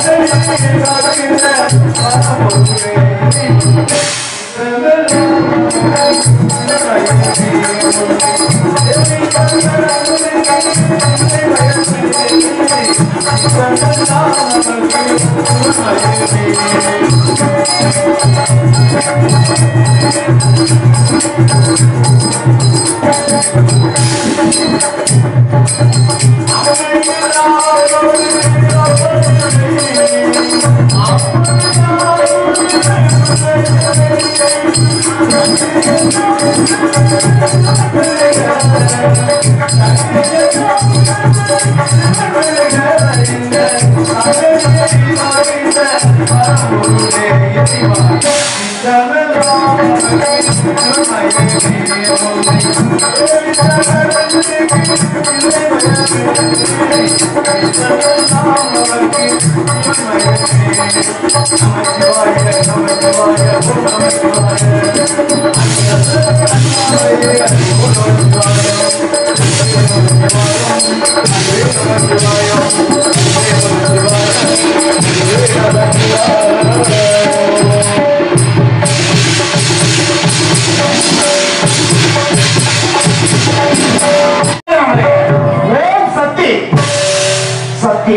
ஓம் சக்தி சக்தி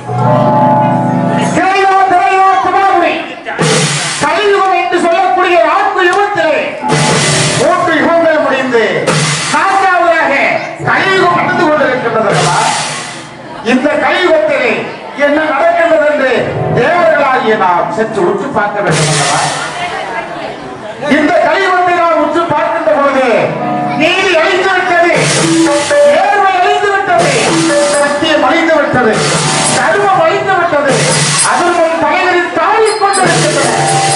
திரையோ திரையோ துமாரி கலியுகம் என்று சொல்லக்கூடிய நான்கு யுகத்திலே மூன்று யுகங்கள் முடிந்து நான்காவதாக கலியுகம் நடந்து கொண்டிருக்கின்றது அல்லவா? இந்த கலியுகத்திலே என்ன நடக்கின்றது என்று தேவர்களாகிய நாம் சென்று உற்று பார்க்க வேண்டும் அல்லவா இந்த கலியுகத்தை நாம் உற்று பார்க்கின்ற பொழுது நீதி அழிந்து விட்டது நேர்மை அழிந்து விட்டது சத்தியம் அழிந்து விட்டது கர்மம் அழிந்து விட்டது அதர்மம் தலைவரில் தாழிக் கொண்டிருக்கின்றன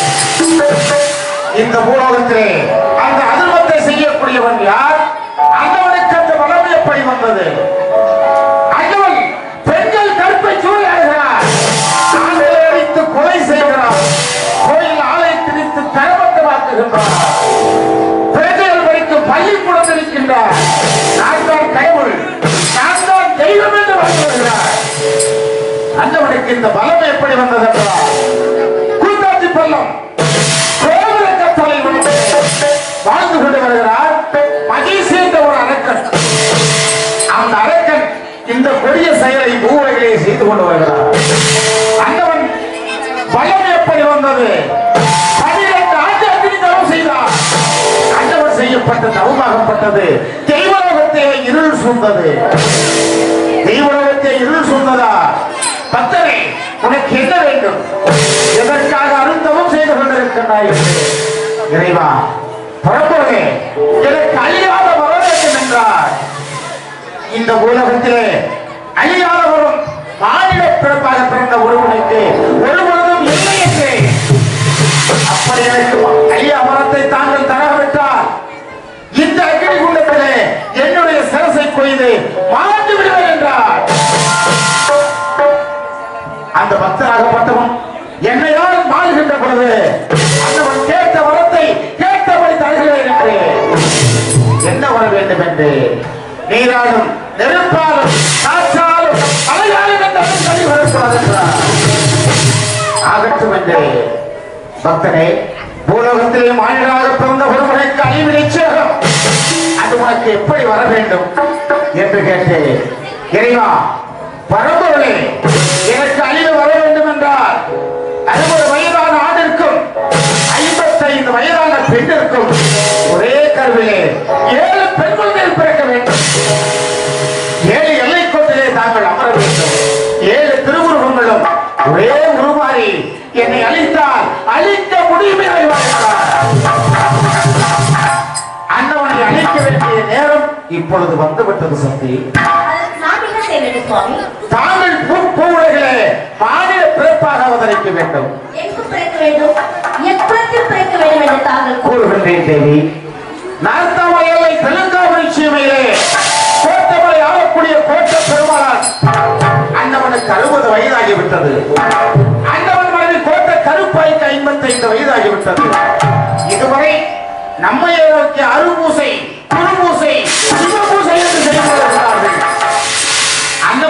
இந்த பூலோகத்திலே அந்த அதர்மத்தை செய்யக்கூடியவன் யார் அந்தவனுக்கு அந்த வளமை எப்படி வந்தது அந்தவன் பெண்கள் கற்பை சூழலாகிறார் ஆண்களை அடித்து கொலை செய்கிறார் கோயில் ஆலை திரித்து கரபத்தமாக்குகின்றார் பிரஜைகள் வரைக்கும் பள்ளிக்கூடம் இருக்கின்றார் நான் தான் கடவுள் நான் தான் தெய்வம் என்று வருகிறார் அந்தவனுக்கு இந்த பலம் எப்படி வந்தது என்றால் கூட்டாட்சி பள்ளம் கோபுர கத்தலை விட்டு வாழ்ந்து கொண்டு வருகிறார் மகேஷ் என்ற ஒரு அரக்கன் அந்த அரக்கன் இந்த கொடிய செயலை மூவர்களே செய்து கொண்டு வருகிறார் அந்தவன் பயம் எப்படி வந்தது பனிரெண்டு ஆண்டு அக்னி தவம் செய்தார் அந்தவன் செய்யப்பட்ட தவமாகப்பட்டது தெய்வலோகத்தை இருள் சூழ்ந்தது தெய்வலோகத்தை இருள் சூழ்ந்ததா பக்தரே உனக்கு என்ன வேண்டும் எதற்காக அருந்தவம் செய்து கொண்டிருக்கிறாய் என்று இறைவா பரம்பொருளே எனக்கு அழியாத வர வேண்டும் என்றார் இந்த உலகத்திலே அழியாதவரும் மாநில பிறப்பாக பிறந்த ஒருவனுக்கு ஒருவனும் இல்லை என்று அப்படி எனக்கு ஐயா மரத்தை தாங்கள் தரவிட்டால் இந்த அக்னி குண்டத்திலே என்னுடைய சிரசை கொய்து மாற்றி விடுவேன் என்றார் அந்த பக்தராகப்பட்டவன் என்னையால் மாறுகின்ற பொழுது அந்தவன் கேட்ட வரத்தை கேட்டபடி தருகிறேன் என்று என்ன வர வேண்டும் என்று நீராலும் நெருப்பாலும் காற்றாலும் மலையாலும் என்றாலும் தனி வரக்கூடாது என்றார் ஆகட்டும் என்று பக்தனே பூலோகத்திலே மாநிலமாக பிறந்த ஒருவனுக்கு அழிவு நிச்சயம் அது உனக்கு எப்படி வர வேண்டும் என்று கேட்டு இறைவா பரம்பொருளே எனக்கு அழிவு வர வேண்டும் என்றால் அறுபது வயதான ஆணிற்கும் ஐம்பத்தைந்து வயதான பெண்ணிற்கும் ஒரே கருவிலே ஏழு பெண் குழந்தைகள் பிறக்க வேண்டும் ஏழு எல்லை கோட்டிலே தாங்கள் அமர வேண்டும் ஏழு திருவுருவங்களும் ஒரே உருமாறி என்னை அழித்தால் அழிக்க முடியுமே அண்ணவனை அழிக்க வேண்டிய நேரம் இப்பொழுது வந்துவிட்டது சக்தி நான் என்ன செய்ய வேண்டும் சுவாமி தாங்கள் பூ பூவுலகிலே மாநில பிறப்பாக அவதரிக்க வேண்டும் எங்கு பிறக்க வேண்டும் எப்புறத்தில் பிறக்க வேண்டும் என்று தாங்கள் கூறு. கூறுகின்றேன் தேவி நார்த்தாமலை தெலுங்காமணி சீமையிலே கோட்டமலை ஆளக்கூடிய கோட்ட பெருமாள் அண்ணவனுக்கு அறுபது வயதாகிவிட்டது அண்ணவன் மனைவி கோட்ட கருப்பாய்க்கு ஐம்பத்தைந்து வயதாகிவிட்டது இதுவரை நம்மையை நோக்கி அருபூசை குருபூசை சிவபூசை என்று செய்து வருகிறார்கள் அண்ணவன்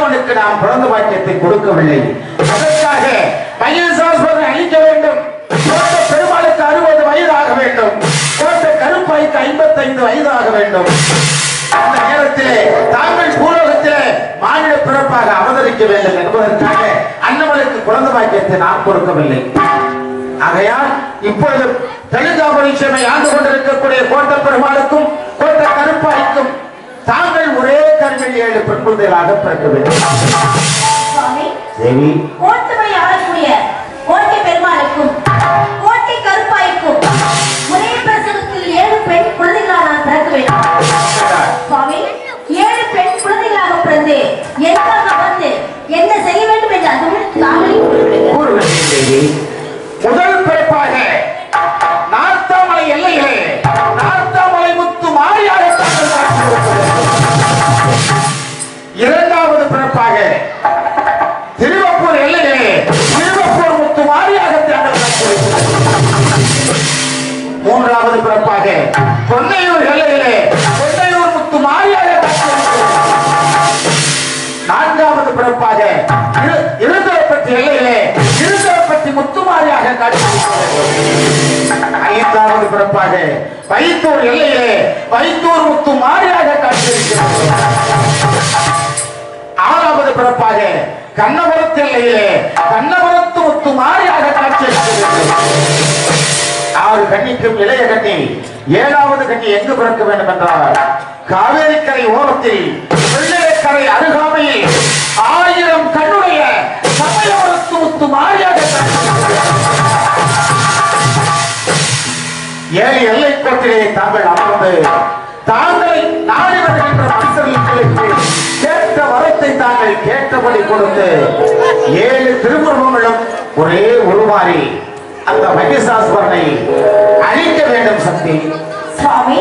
அனுமனுக்கு நாம் பிறந்த வாக்கியத்தை கொடுக்கவில்லை அதற்காக மகிழ்சாஸ்வரனை அழிக்க வேண்டும் கோட்ட பெருமாளுக்கு அறுபது வயதாக வேண்டும் கோட்ட கருப்பாய்க்கு ஐம்பத்தைந்து வயதாக வேண்டும் அந்த நேரத்திலே தாங்கள் பூலோகத்திலே மாநில பிறப்பாக அவதரிக்க வேண்டும் என்பதற்காக அன்னமனுக்கு குழந்தை பாக்கியத்தை நாம் கொடுக்கவில்லை ஆகையால் இப்பொழுது தெலுங்காபுரீட்சமை ஆண்டு கொண்டிருக்கக்கூடிய கோட்ட பெருமாளுக்கும் கோட்ட கருப்பாய்க்கும் தாங்கள் ஒரே கருவில் ஏழு பெண் குழந்தைகளாக பிறக்க வேண்டும் சுவாமி தேவி கோட்டை ஆளக்கூடிய கோட்டை பெருமாளுக்கும் கோட்டை கருப்பாய்க்கும் ஒரே பிரசவத்தில் ஏழு பெண் குழந்தைகளாக நான் பிறக்க வேண்டும் சுவாமி ஏழு பெண் குழந்தைகளாக பிறந்து எதற்காக வந்து என்ன செய்ய வேண்டும் என்று அதுவும் தாங்களே கூறிவிடுங்கள். கூறுகிறேன் தேவி முதல் பிறப்பாக நார்த்தாமலை எல்லையிலே நார்த்தாமலை முத்து மாறியாக தாங்கள் காட்சி கொடுக்கிறீர்கள். இரண்டாவது பிறப்பாக திருவப்பூர் எல்லையிலே திருவப்பூர் முத்து மாறியாக தாங்கள் காட்சி கொடுக்கிறீர்கள். மூன்றாவது பிறப்பாக கொன்னையூர் எல்லையிலே கொன்னையூர் முத்து மாறியாக காட்சி கொடுக்கிறீர்கள். நான்காவது பிறப்பாக இரு- இருந்தரப்பட்டி எல்லையிலே இருந்தரப்பட்டி முத்துமாரியாக காட்சியளிக்கிறது ஐந்தாவது பிறப்பாக வைத்தூர் எல்லையிலே வைத்தூர் முத்துமாரியாக காட்சியளிக்கிறது ஆறாவது பிறப்பாக கண்ணபுரத்து எல்லையிலே கண்ணபுரத்து முத்துமாரியாக காட்சியளிக்கிறது ஆறு கன்னிக்கும் இளைய கன்னி ஏழாவது கன்னி எங்கு பிறக்க வேண்டும் என்றால் காவேரிக்கரை ஓரத்தில் வெள்ளையக்கரை அருகாமையில் ஆயிரம் கண்ணுடைய சமயவரத்து முத்து மாறியாக ஏழு எல்லை கோட்டிலே தாங்கள் அமர்ந்து தாங்களை நாடி வருகின்ற மனுஷர்களுக்கு கேட்ட வரத்தை தாங்கள் கேட்டபடி கொடுத்து ஏழு திருமுருகங்களும் ஒரே உருமாறி அந்த மகிஷாஸ்வரனை அழிக்க வேண்டும் சக்தி சுவாமி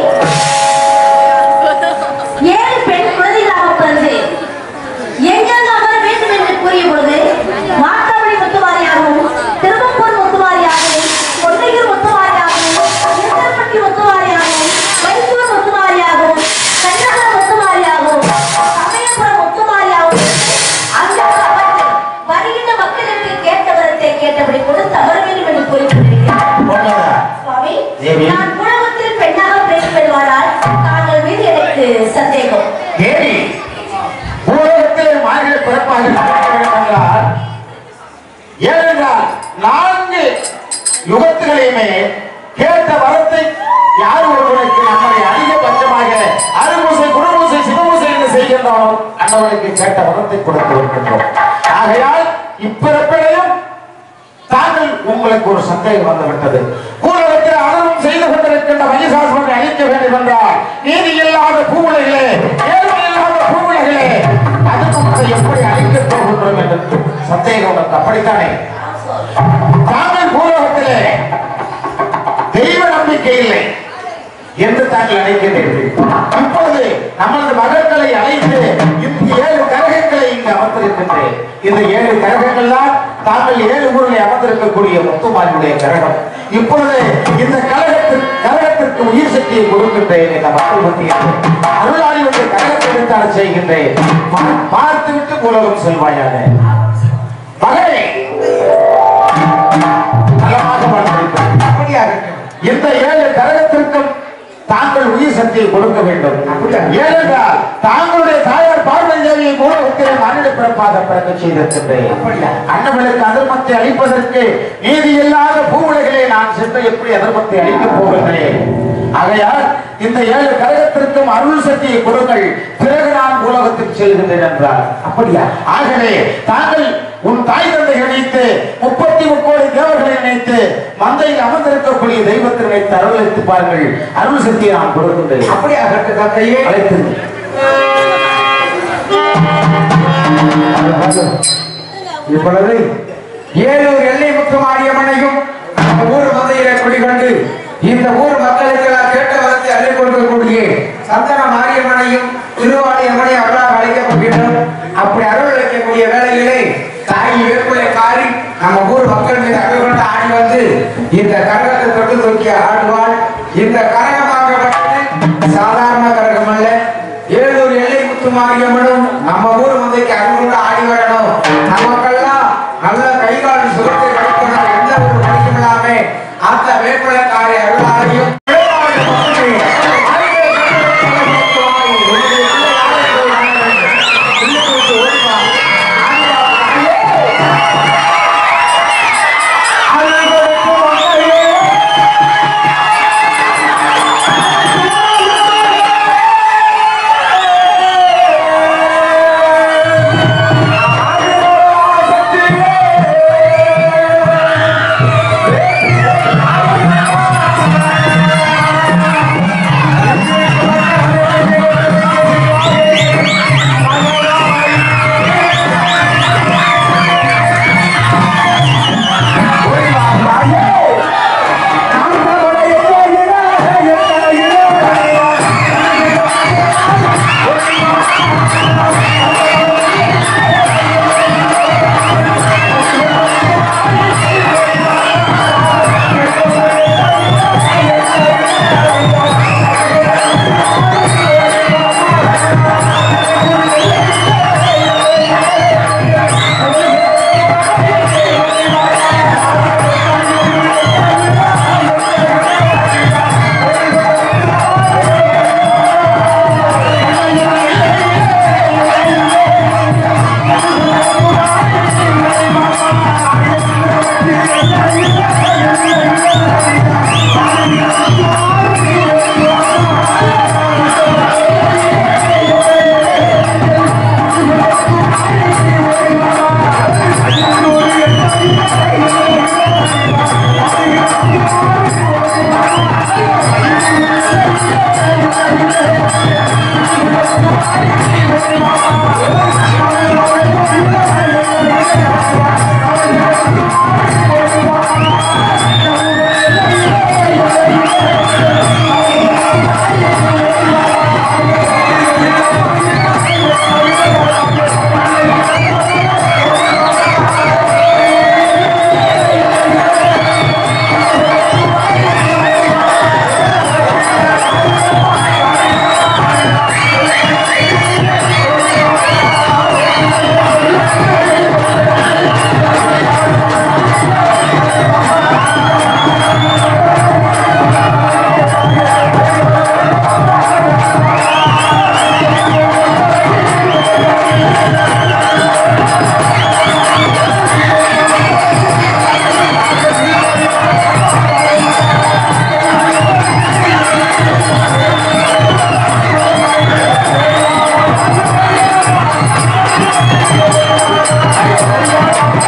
ஏழு பெண் குழந்தைகளாக பிறந்து எங்கெங்க அமர வேண்டும் என்று கூறிய பொழுது மாத்தாவளி முத்துவாரியாகவும் திருவப்பூர் முத்துவாரியாகவும் கொண்டையூர் முத்துவாரியாகவும் இருந்தப்பட்டி முத்துவாரியாகவும் வைத்தூர் முத்துவாரியாகவும் கண்ணகர முத்துவாரியாகவும் சமயபுரம் முத்துவாரியாகவும் அங்கு அமர்ந்து வருகின்ற மக்களுக்கு கேட்ட வரத்தை கேட்டபடி கொடுத்து அமர வேண்டும் என்று கூறிக்கொண்டிருக்கிறார் உண்மைதான். சுவாமி தேவி. நான் உலகத்தில் பெண்ணாக பேசப்படுவாரால் தாங்கள் மீது எனக்கு சந்தேகம் தேவி உலகத்திலே மாநில பிறப்பாக நடக்க வேண்டும் என்றால் ஏனென்றால் நான்கு யுகத்திலையுமே கேட்ட வரத்தை யார் ஒருவனுக்கு நம்மை அதிகபட்சமாக அருமூசை குணமூசை சிவமூசை என்று செய்கின்றோம் அன்னவனுக்கு கேட்ட வரத்தை கொடுத்து இருக்கின்றோம் ஆகையால் இப்பிறப்பிலையும் தாங்கள் உங்களுக்கு ஒரு சந்தேகம் வந்துவிட்டது பூலகத்தில் அனலும் செய்து கொண்டிருக்கின்ற மகிசாசுரனை அழிக்க வேண்டும் என்றால் நீதி இல்லாத பூவுலகளே ஏழ்மை இல்லாத பூவுலகளே அது நம்மை எப்படி அழிக்கப் போகின்றோம் என்று சந்தேகம் உனக்கு அப்படித்தானே தாங்கள் பூலகத்திலே தெய்வ நம்பிக்கை இல்லை என்று தாங்கள் நினைக்கிறீர்கள் இப்பொழுது நமது மகன்களை அழைத்து இந்த ஏழு கரகங்களை இங்கு அமர்ந்திருக்கின்றேன் இந்த ஏழு கரகங்கள் தான் தாங்கள் ஏழு ஊரில் அமர்ந்திருக்கக்கூடிய முத்துமாரியுடைய கரகம் இப்பொழுது இந்த கழகத்திற்கு கழகத்திற்கு உயிர் சக்தியை கொடுக்கின்றேன் இந்த மக்கள் மத்தியில் அருளாளியுடைய கழகத்தை எடுத்தால் செய்கின்றேன் பா- பார்த்துவிட்டு உலகம் செல்வாயாக மகளே நலமாக வாழ்ந்திருக்கிறேன். அப்படியாக இருக்கட்டும். இந்த ஏழு கரகத்திற்கும் தாங்கள் உயிர் சக்தியை கொடுக்க வேண்டும் ஏனென்றால் தாங்களுடைய தாயார் பார்வதி தேவியை மூலத்திலே மனித பிறப்பாக பிறக்க செய்திருக்கின்றேன் அன்னவளுக்கு அதர்மத்தை அளிப்பதற்கு நீதி இல்லாத பூவுலகிலே நான் சென்று எப்படி அதர்மத்தை அளிக்கப் போகின்றேன் ஆகையால் இந்த ஏழு கரகத்திற்கும் அருள் சக்தியை கொடுங்கள் பிறகு நான் உலகத்துக்கு செல்கின்றேன் என்றார் அப்படியா ஆகவே தாங்கள் உன் தாய் தந்தை நினைத்து முப்பத்தி முக்கோடி தேவர்களை நினைத்து மந்தையில் அமர்ந்திருக்கக்கூடிய தெய்வத்தை நினைத்து அருள் பாருங்கள் அருள் சக்தியை நான் கொடுக்கின்றேன் அப்படியாக தந்தையே அழைத்து இப்பொழுது ஏழூர் எல்லை முத்து மாரியம்மனையும் நம்ம ஊர் மந்தையில குடிகொண்டு இந்த ஊர் மக்களுக்கு நான் கேட்ட வரத்தை அள்ளி கொடுக்கக்கூடிய சந்தன மாரியம்மனையும் திருவாணியம்மனை அருளாக அழைக்கப்படுகிறோம் அப்படி அருள் அழைக்கக்கூடிய வேளையிலே தாய் வேப்பிலை காரி நம்ம ஊர் மக்கள் மீது அருள் கொண்டு ஆடி வந்து இந்த கரகத்தை தொட்டு தூக்கி ஆடுவாள் இந்த கரகமாகப்பட்டது சாதாரண கரகம் அல்ல ஏழூர் எல்லை முத்து மாரியம்மனும் நம்ம ஊர் மந்தைக்கு அருள் கொண்டு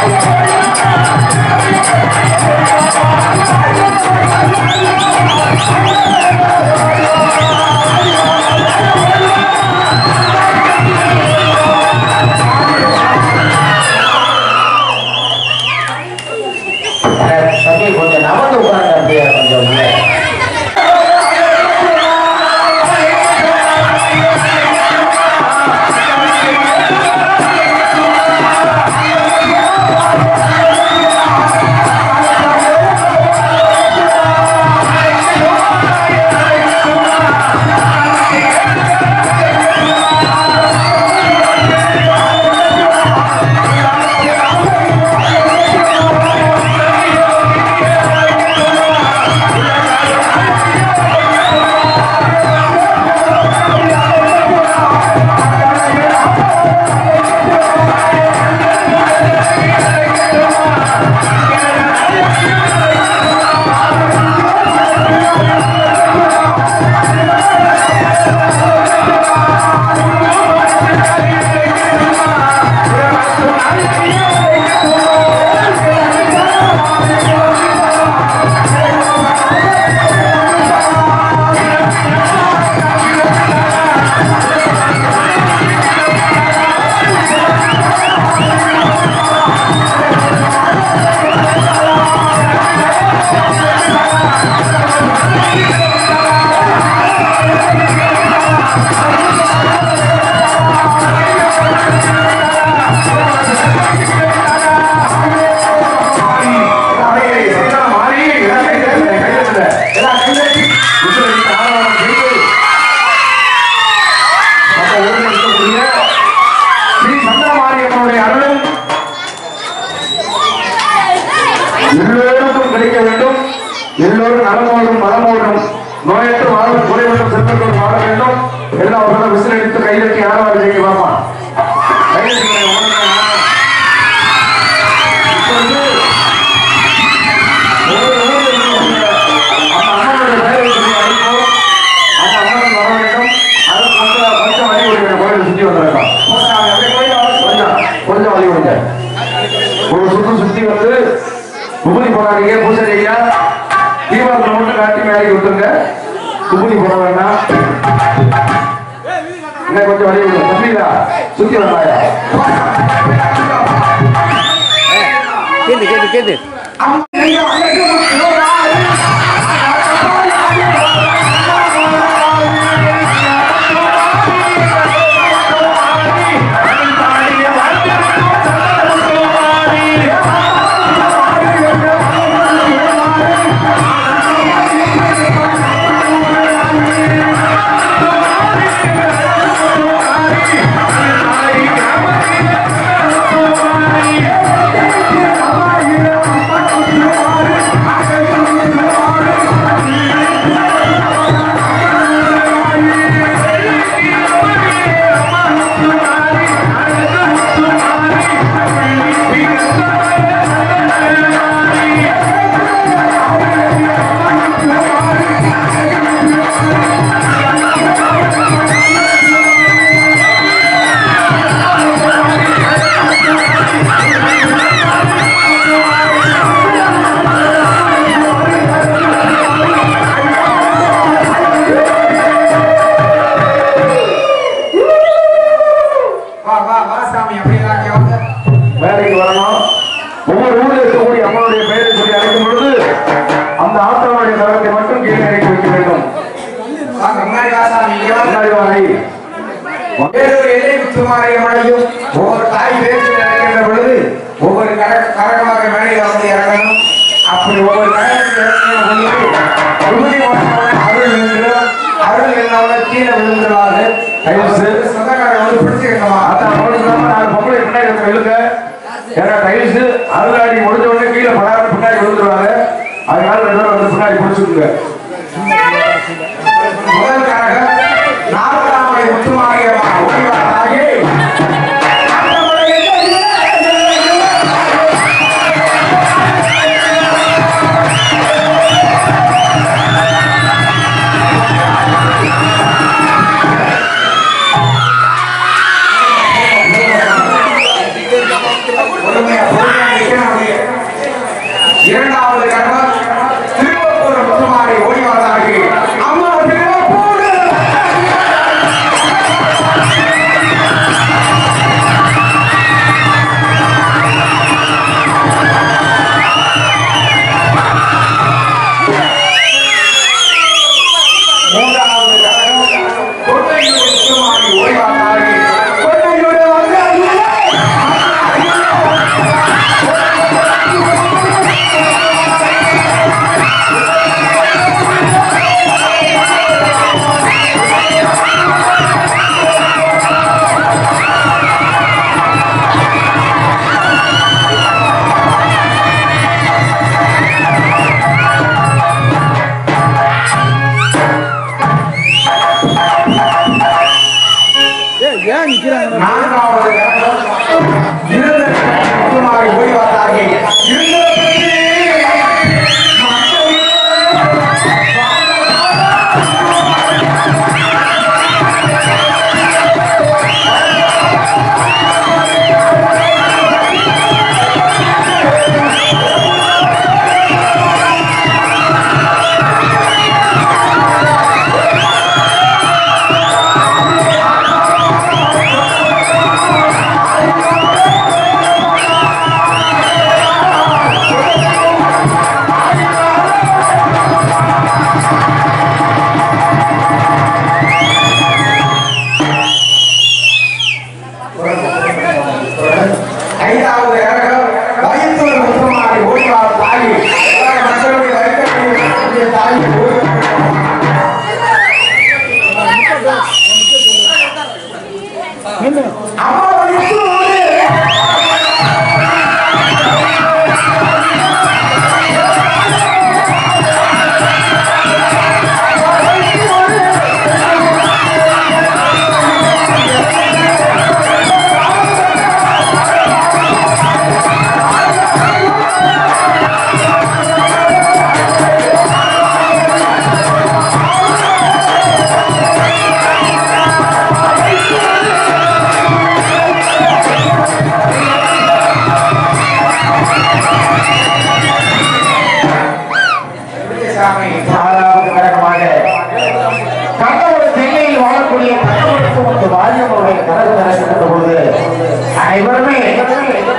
தம்பி கொஞ்சம் நவந்து உட்காருங்க அப்படியே கொஞ்சம் உள்ள. எல்லோருக்கும் கிடைக்க வேண்டும் எல்லோரும் நலமோடும் மலமோடும் நோயற்ற வாழும் குறைவற்றும் செல்வத்தோடு வாழ வேண்டும் எல்லா ஒரு விசில் எடுத்து கைதட்டி ஆரவாறு செய்ய வாமா கைதட்டி இப்பொழுது ஒவ்வொரு ஊரில் இருக்கக்கூடிய அந்த அம்மனுடைய பெயரை சொல்லி அழைப்போம் அந்த அம்மன் வர வேண்டும் அது கொஞ்சம் கொஞ்சம் வழி விடுங்க கோயிலை சுற்றி வந்துருக்கோம் கொஞ்சம் கொஞ்சம் வழி விடுங்க ஒரு சுத்து சுத்தி வந்து உபரி போடாதீங்க பூசடியா தீபாவளி மட்டும் காட்டி மேலே விட்டுருங்க உபரி போட வேண்டாம் இன்னும் கொஞ்சம் வழி விடுங்க தம்பிங்களா சுத்தி வந்தாயா கேது கேது கேது வா வா வா சாமி அப்படியே வாங்க வேலைக்கு வரணும் ஒவ்வொரு ஊரில் இருக்கக்கூடிய அம்மனுடைய பெயரை சொல்லி அழைக்கும் பொழுது அந்த ஆத்தவனுடைய தரத்தை மட்டும் கீழே இறக்கி வைக்க வேண்டும் முன்னாடி வா ஐ. வேறொரு எல்லை முத்துமாரை மழையும் ஒவ்வொரு தாய் பேச்சு நினைக்கின்ற பொழுது ஒவ்வொரு கர- கரகமாக மேடையில் வந்து இறங்கணும் அப்படி ஒவ்வொரு கரகத்தில் இறங்கின பொழுது உறுதி வாய்ந்தவன் அருள் விழுந்துடும் அருள் இல்லாமல் கீழே விழுந்துருவாரு டைல்ஸ் சொந்தக்காரங்க வந்து பிடிச்சிருக்கமா அதான் போடுறாம நாலு பொம்பளை பின்னாடி வந்து விழுங்க ஏன்னா டைல்ஸ் அருளாடி முடிஞ்ச உடனே கீழே படாத பின்னாடி விழுந்துருவாங்க அதனால ரெண்டு பேரும் வந்து பின்னாடி பிடிச்சிருங்க முதல் கரகம் நாற்பதாம் முத்துமாரியம்மா ஒளிவாராகி பொறுமையா பொறுமையா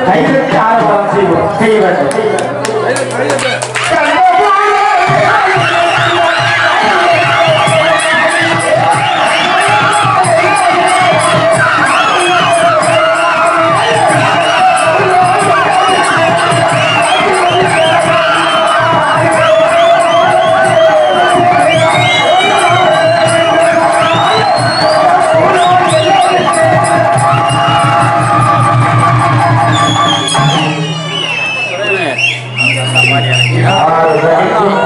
கைதட்டி ஆரம்பம் செய்வோம் செய்ய வேண்டும் ஆறு மணிக்கு